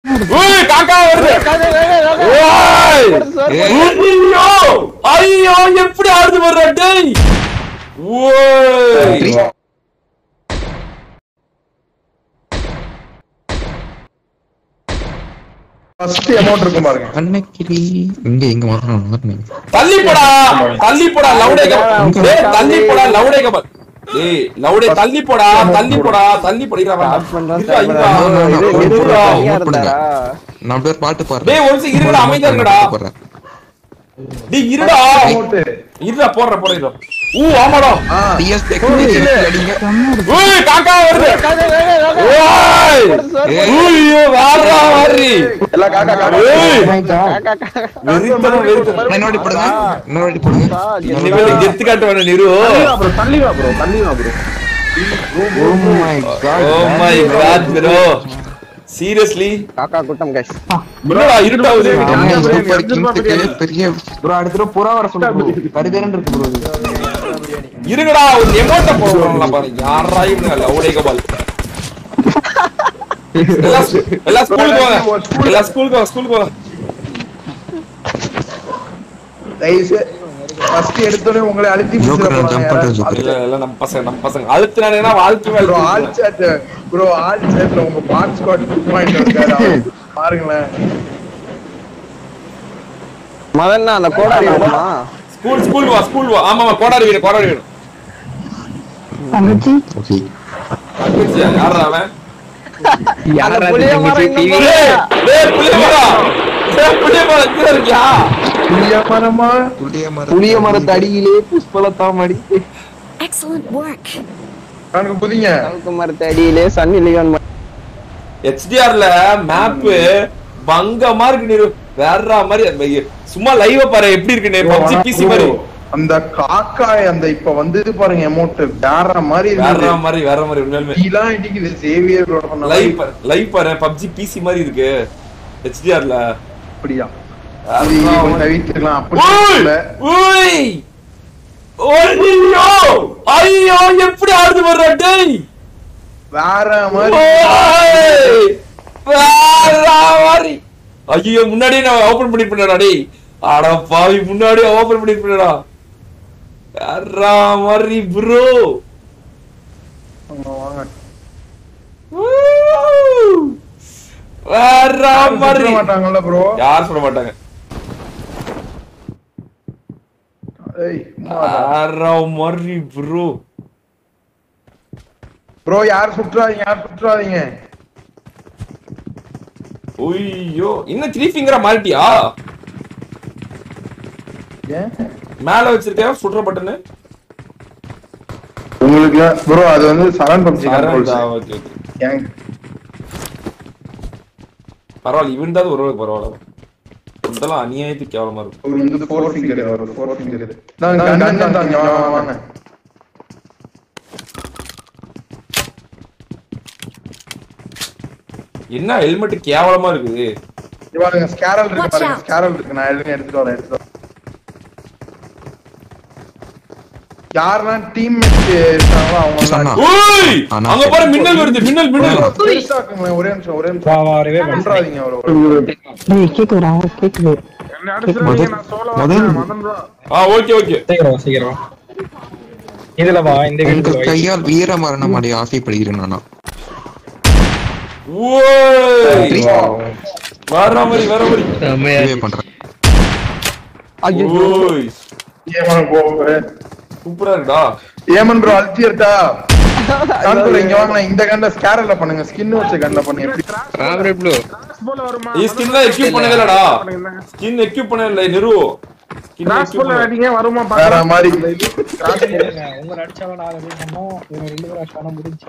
ஏய் காக்கா வருது ஓய் ஐயோ ஐயோ எப்படி ஆடுது வர்ற டேய் ஓய் ஃபர்ஸ்ட் அமௌண்ட் இருக்கும் பாருங்க அன்னைக்கு இங்க எங்க வரணும் வரணும் தள்ளி போடா தள்ளி போடா லவுடே கபல் டேய் தள்ளி போடா லவுடே கபல் டேய் லவுடே தள்ளி போடா தள்ளி போடா தள்ளி போடிடா Start பண்றோம், இருடா, start இருடா. பண்றோம். இது- இது இருடா. தனியா இருந்தாரா? நான் பேர் பாட்டு பாடுறேன் டேய், ஒரு நிமிஷம் இருடா, அமைதியா இருங்கடா. போடுறேன். டேய் இருடா அமௌண்ட் இருடா போடுற போடுற ஊ ஆமாடா DS technology அடிங்க. ஊய் காக்கா வருது ஓய் ஐயோ வாடா வாரி எல்லாம் காக்கா காக்கா ஏய் காக்கா, காக்கா. வெறித்தனம் வெறித்தனம் இன்னொரு வாட்டி போடுங்க இன்னொரு வாட்டி போடுங்க இனிமேல் கெத்து காட்டு வேணும் நிரு தள்ளி வா ப்ரோ தள்ளி வா bro Oh my God. Oh my God bro seriously காக்கா கூட்டம் guys. என்னடா இருட்டாவுது ஆமா, சூப்பர் கிங்ஸுக்கு பெரிய ப்ரோ அடுத்த தடவை புறா வர சொல்லு ப்ரோ கருதேன்னு இருக்கு ப்ரோ இருங்கடா ஒரு எமோட்ட போடுறோம்ல பாரு யாரா இவங்க லவுடே கபால் எல்லாம் எல்லாம் ஸ்கூலுக்கு வாங்க எல்லாம் ஸ்கூலுக்கு வாங்க ஸ்கூலுக்கு வாங்க தயவுசு ஃபர்ஸ்ட் எடுத்தோடனே உங்களை அழுத்தி ஜோக்கர் ஜம்ப் பண்றது ஜோக்கர் இல்ல இல்ல நம்ம பசங்க நம்ம பசங்க அழுத்தினாங்கன்னா வாழ்க்கை ப்ரோ ஆல் வாழ்க்கை சாட் ப்ரோ ஆல் சாட்ல உங்க பாட் ஸ்குவாட் பாயிண்ட் இருக்காரு அவர். பாருங்களேன் முதல்ல அந்த கோடாரி வேணுமா? ஸ்கூல் ஸ்கூல் வா ஸ்கூல் வா ஆமா ஆமா கோடாரி வீடு கோடாரி வீடு ஓகே தங்கச்சியா யாரா அவன் அந்த புளிய மரம் இன்னும் டேய் போடலையா? டேய் புளிய மரம் டேய் புளிய மரம் இங்க இருக்கியா புளிய மரமா புளிய புளிய மரத்து அடியிலே புஷ்பலத்தாம் அடி Excellent work. எனக்கு புதிங்க சவுக்கு மரத்து அடியிலே சன்னி லியோன் மரம். ஹெச்டிஆர்ல மேப் பங்கமா இருக்கு நீரு வேற மாதிரி அந்த சும்மா லைவ் பாரு எப்படி இருக்கு Bro, பப்ஜி ஆனா பிசி bro, மாதிரி அந்த காக்காய் அந்த இப்ப வந்தது பாருங்க அமௌண்ட் வேற மாதிரி வேற இருந்தது மாதிரி வேற மாதிரி உண்மையாலுமே இதெல்லாம் இடிக்குது சேவியர் பண்ண லைவ் மாதிரி. பாரு லைவ் பாரு பப்ஜி பிசி மாதிரி இருக்கு ஹெச்டிஆர்ல அப்படியா அது கொஞ்சம் தவிர்த்துக்கலாம் அப்படி ஓய் இல்ல. ஓய் ஐயோ ஐயோ எப்படி ஆடுது வர்ற டேய் வேற மாதிரி ஓய் வேற மாதிரி ஐயோ முன்னாடியே நான் ஓபன் பண்ணிருப்பேன்டா டேய் அட பாவி முன்னாடியே ஓபன் பண்ணிருப்பேன்டா வேற மாதிரி ப்ரோ வாங்க, வாங்க வேற யாரும் மாதிரி சுத்த மாட்டாங்கல்ல ப்ரோ யார் சொல்ல மாட்டாங்க ஏய் வேற மாதிரி ப்ரோ ப்ரோ யார் சுற்றாதீங்க யார் சுற்றாதீங்க ஐயோ இன்னும் த்ரீ ஃபிங்கரா மாறிட்டியா ஏன் மேல வச்சிருக்க சுடுற பட்டனு உங்களுக்கு ப்ரோ அது வந்து Charan PUBG controls okay okay பரவாயில்ல இவன் தான் ஒரு பரவாயில்ல இதெல்லாம் அநியாயத்துக்கு கேவலமா இருக்கும் ஒரு வந்து ஃபோர் ஃபிங்கர் வரும் ஃபோர் ஃபிங்கர் நான் கன் தான் தாங்க வாங்க வாங்க என்ன ஹெல்மெட் கேவலமா இருக்குது இவாங்க ஸ்கேரல் இருக்கு Watch பாருங்க out. ஸ்கேரல் இருக்கு நான் எழுதி எடுத்துட்டு வரேன் எடுத்துட்டு வரேன் யாரெல்லாம் டீம் இருக்காங்களோ அவங்க சொன்னா. ஓய் ஆனா அங்க பாரு மின்னல் வருது மின்னல் மின்னல் பெருசாக்குங்களேன் ஒரே நிமிஷம் ஒரே நிமிஷம் பண்றாதீங்க அவரை முதல் முதல் ஆ ஓகே ஓகே சீக்கிரம் சீக்கிரம் இதுல வா இந்த உங்க கையால் வீர மரணம் அடைய ஆசைப்படுகிறேன் நானா ஓய் வர மாதிரி வர மாதிரி இதுவே பண்றேன் ஓய் ஏமன் போகிறேன் சூப்பரா இருக்குடா ஏமன் ப்ரோ அல்டியர்டா கான்குல இங்க வாங்க இந்த கண்ட ஸ்கேரல்ல பண்ணுங்க ஸ்கின் வச்ச கண்ட பண்ணுங்க எப்படி நீ ஸ்கின் தான் எக்யூப் பண்ணவே இல்லடா ஸ்கின் எக்யூப் பண்ணவே இல்லை நிரு ஸ்கின் எக்யூப் பண்ண வேற மாதிரி உங்க அடிச்சாலும் நான் அதை பண்ணோம் இவங்க ரெண்டு பேரும் அடிச்சாலும் முடிஞ்சு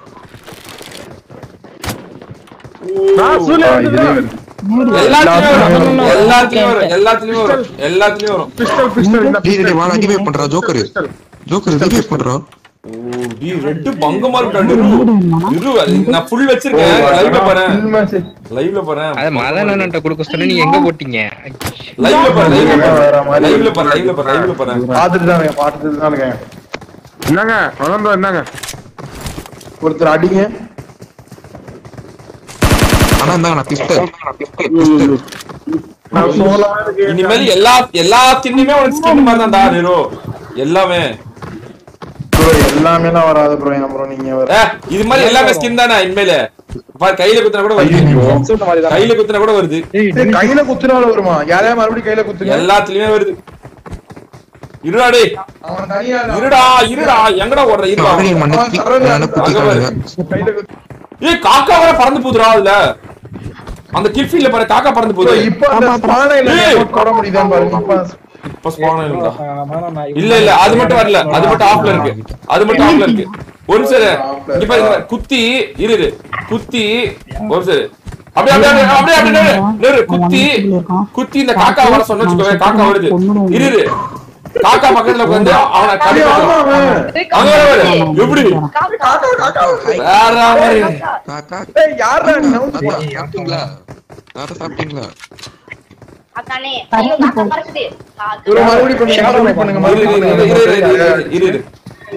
ஆ, இதுலயும் இருக்கு. எல்லாத்துலயும் வரும் எல்லாத்துலயும் வரும் எல்லாத்துலயும் வரும் எல்லாத்துலயும் வரும் டேய் டேய் வாடா ரிவைவ் பண்றா ஜோக்கர் ஜோக்கர் ரிவைவ் பண்றா ஓ டி ரெட் பங்கமா இருக்கா நிரு நிரு நான் ஃபுல் வச்சிருக்கேன் லைவ்ல பாறேன் Full message. லைவ்ல பாறேன் அது மதன் அண்ணன்ட்ட கொடுக்க சொன்ன நீங்க எங்க போட்டீங்க லைவ்ல பாரு லைவ்ல வேற பாரு மாதிரி. லைவ்ல பாரு லைவ்ல பாரு லைவ்ல பாரு பாத்துட்டு தான் இருக்கேன், பாத்துட்டு தான் இருக்கேன். என்னங்க வளர்ந்தோம் என்னங்க ஒருத்தர் அடிங்க ஆனா இந்தாங்க நான் பிஸ்டல் பிஸ்டல் நான் சோலா இருக்கு இனிமேல் எல்லா எல்லா தின்னுமே உனக்கு ஸ்கின் மாதிரி தான்டா ஹீரோ எல்லாமே ப்ரோ எல்லாமேலாம் வராது ப்ரோ ஏன் ப்ரோ நீங்க வர ஏ, இது மாதிரி எல்லாமே ஸ்கின் தானே இனிமேல பாரு கையில குத்துனா கூட வருது ஐயோ சொன்ன மாதிரி தான் கையில குத்துனா கூட வருது ஏய், கையில குத்துனால வருமா யாரையா மறுபடியும் கையில குத்துங்க எல்லாத்துலயுமே வருது இருடா டேய் அவன் தனியா இல்ல. இருடா இருடா எங்கடா ஓடுற இருடா அப்படியே மன்னிச்சு என்ன குத்திட்டாங்க கையில குத்து ஏய் காக்கா வர பறந்து போகுதுடா அதுல அந்த கில்ஃபீல்ட்ல பாரு காக்கா பறந்து ப்ரோ போகுது இப்ப அந்த ஸ்பானைல ஏய். போட முடியுதா பாருங்க இப்ப இப்ப ஸ்பான் ஆயிரும்டா ஆஹ் மதன் நான் இல்ல இல்ல அது மட்டும் வரல அது மட்டும் ஆஃப்ல இருக்கு அது மட்டும் ஆஃப்ல இருக்கு ஒரு நிமிஷம் இங்க பாருங்க குத்தி இரு இரு குத்தி ஒரு நிமிஷம் அப்படியே அப்படியே அப்படியே அப்படியே நிறு. நிறு குத்தி குத்தி இந்த காக்கா வர சொன்ன வச்சுக்கோவே காக்கா வருது இரு இரு காக்கா பக்கத்துல உட்காந்து அவனை கடி ஏய், ஆமா அவன். அங்க வர வர எப்படி காக்கா, காக்கா. வேற மாதிரி காக்கா ஏய், யார்டா நீ நவுந்து போ. தாத்தா சாப்பிட்டீங்களா தாத்தா சாப்பிட்டீங்களா அதானே ஐயோ காக்கா பறக்குது ப்ரோ மறுபடியும் பண்ணுங்க மறுபடியும் பண்ணுங்க இரு இரு இரு இரு இரு இரு மறுபடியும் இரு இரு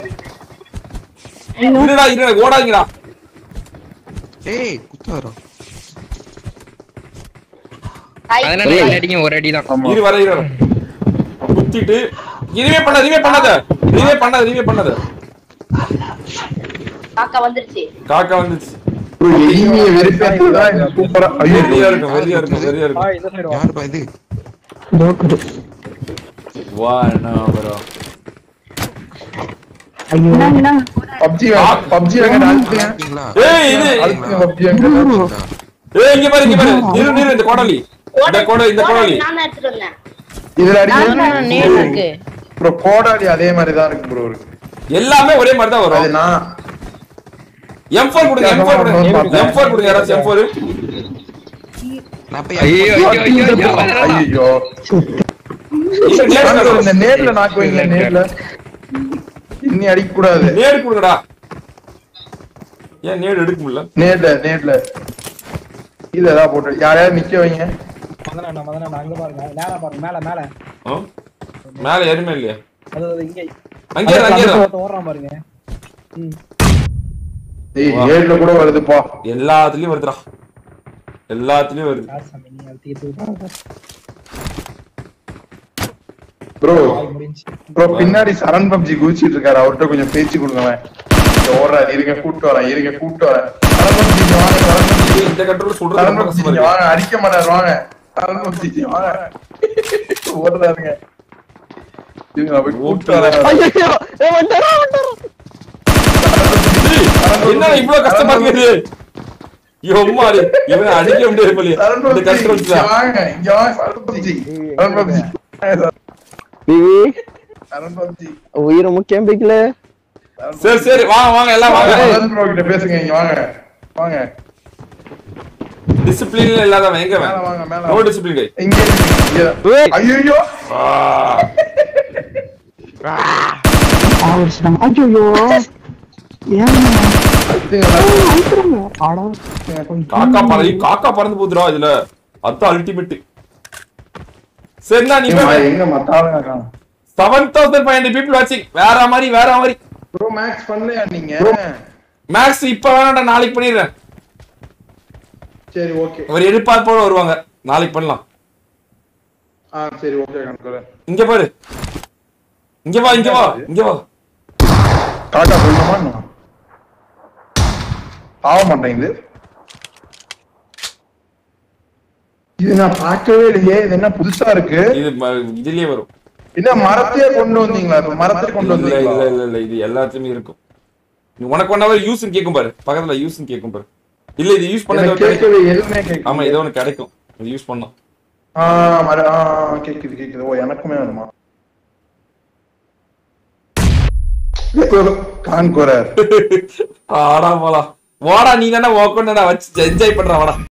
இருடா இருடா ஓடாதீங்கடா ஏய் குத்து வரோம் அதனால ரெண்டு அடிக்கும் ஒரு அடி தான் ஆமா. இரு வர இரு வர குத்திட்டு இதுவே பண்ணாத இதுவே பண்ணாத இதுவே பண்ணாத இதுவே பண்ணாத காக்கா வந்துருச்சு காக்கா வந்துச்சு ப்ரோ எனிமியை வெறுப்பேத்துறதா இது சூப்பரா ஐயோ வெறியா இருக்கும் வெறியா இருக்கும் வெறியா இருக்கும் ஆஹ் இந்த சைடு வா யாருப்பா இது வா என்ன bro பப்ஜி பப்ஜி வாங்க அழுத்துங்க சாப்பிட்டீங்களா ஏய் இது அழுத்துங்க பப்ஜி வாங்க ஏய் இங்க பாரு இங்க பாரு நிறு நிறு இந்த கோடாலி இந்த கோட இந்த கோடாலி நான் எடுத்துட்டு வந்தேன் இதுல நேர்ல அடிக்க இருக்கு ப்ரோ கோடாலி அதே மாதிரி தான் இருக்கு ப்ரோ இருக்கு எல்லாமே ஒரே மாதிரி தான் அது வரும் நான் M4 கொடுங்க M4 கொடுங்க M4 கொடுங்க யாராச்சும் M4 நான் போய் ஐயோ ஐயோ ஐயோ ஐயோ ஐயோ இந்த நேர் கான்கர் இந்த நேர்ல நாக்கு வைங்கள நேர்ல இன்னி அடிக்க கூடாது நேர் கொடுங்கடா ஏன் நேர் எடுக்க முடியல நேர்ல நேர்ல இது ஏதாவது போட்டு யாரையாவது நிக்க வைங்க மதன் அண்ணா மதன் அண்ணா அங்க பாருங்க மேல பாருங்க மேல மேல ஆ? மேல எதுவுமே இல்லையா அது அது இங்க அங்கே இரு, அங்கே இரு. ஒருத்தன் ஓடுறான் பாருங்க ம் ஏய் ஏழுல கூட வருதுப்பா எல்லாத்துலயும் வருதுடா எல்லாத்துலயும் வருது யார் சாமி நீ அது தீர்த்து ப்ரோ வாய் முடிஞ்சு ப்ரோ பின்னாடி சரண் பப்ஜி குதிச்சிட்டு இருக்காரு அவர்கிட்ட கொஞ்சம் பேச்சு கொடுங்களேன் இங்க ஓடுறாரு இருங்க கூட்டு வரேன் இருங்க கூட்டு வரேன் சரண் பப்ஜி இங்க வாங்க சரண் பப்ஜி இந்த கண்ட்ரோல் சொல்றது சரண் ரொம்ப பப்ஜி கஷ்டமா இங்க இருக்கு வாங்க அடிக்க மாட்டாரு வாங்க சரண் பப்ஜி இங்க வாங்க ஓடுறாருங்க இருங்க நான் போய் கூட்டு வரேன் ஐயோ ஏய் வந்துடா வந்துடா என்ன இவ்வளவு கஷ்டமா இருக்குது எம்மாடி இவன் அடிக்க முடியாது போலியே சரண் இந்த பப்ஜி கண்ட்ரோல் இங்க வாங்க இங்க வாங்க சரண் பப்ஜி சரண் பப்ஜி பிவி சரண் பப்ஜி உயிரை முக்கியம் பிக்கல சரி சரி வாங்க வாங்க எல்லாம் வாங்க மதன் ப்ரோ கிட்ட பேசுங்க இங்க வாங்க வாங்க டிசிப்ளின்ல இல்லாதவன் எங்க மேல வாங்க மேல நோ வாங்க. டிசிப்ளின் கை இங்க இங்க ஏய். ஐயோ காக்கா பறவை காக்கா பறந்து போகுதுடா இதுல அதான் அல்டிமேட் சரிண்ணா நீ எங்க மத்தாளுங்க இருக்காங்க seven thousand five hundred people வாட்சிங் வேற மாதிரி வேற மாதிரி ப்ரோ மேக்ஸ் பண்ணலையா நீங்க மேக்ஸ் இப்ப வேணாம்டா நாளைக்கு பண்ணிடுறேன் சரி ஓகே ஒரு எதிர்பார்ப்போட வருவாங்க நாளைக்கு பண்ணலாம் ஆ சரி ஓகே கணக்கு இங்க பாரு இங்க வா இங்க வா இங்க வா காக்கா சொல்லணுமா என்ன? ஆக மாட்டேங்குது இது நான் பார்க்கவே இல்லையே இது என்ன புதுசா இருக்கு இது ம- இதுலயே வரும் என்ன மரத்தையே கொண்டு வந்தீங்களா இப்ப மரத்தை கொண்டு இல்ல இல்ல வந்தீங்களா இல்ல இல்ல இது எல்லாத்துலயுமே இருக்கும் நீ உனக்கு ஒன்னாவது யூஸ் கேக்கும் பாரு பக்கத்துல யூஸ் கேக்கும் பாரு இல்ல இது யூஸ் பண்ண எனக்கு கேட்கவே எதுவுமே கேட்கல ஆமா ஏதோ ஒண்ணு கிடைக்கும் இது யூஸ் பண்ணோம் ஆ மர ஆ கேக்குது கேக்குது ஓ எனக்குமே வேணுமா கான்கோரர் ஆடா போலாம் வாடா நீ தானே ஒர்க் வச்சு என்ஜாய் பண்ற வாடா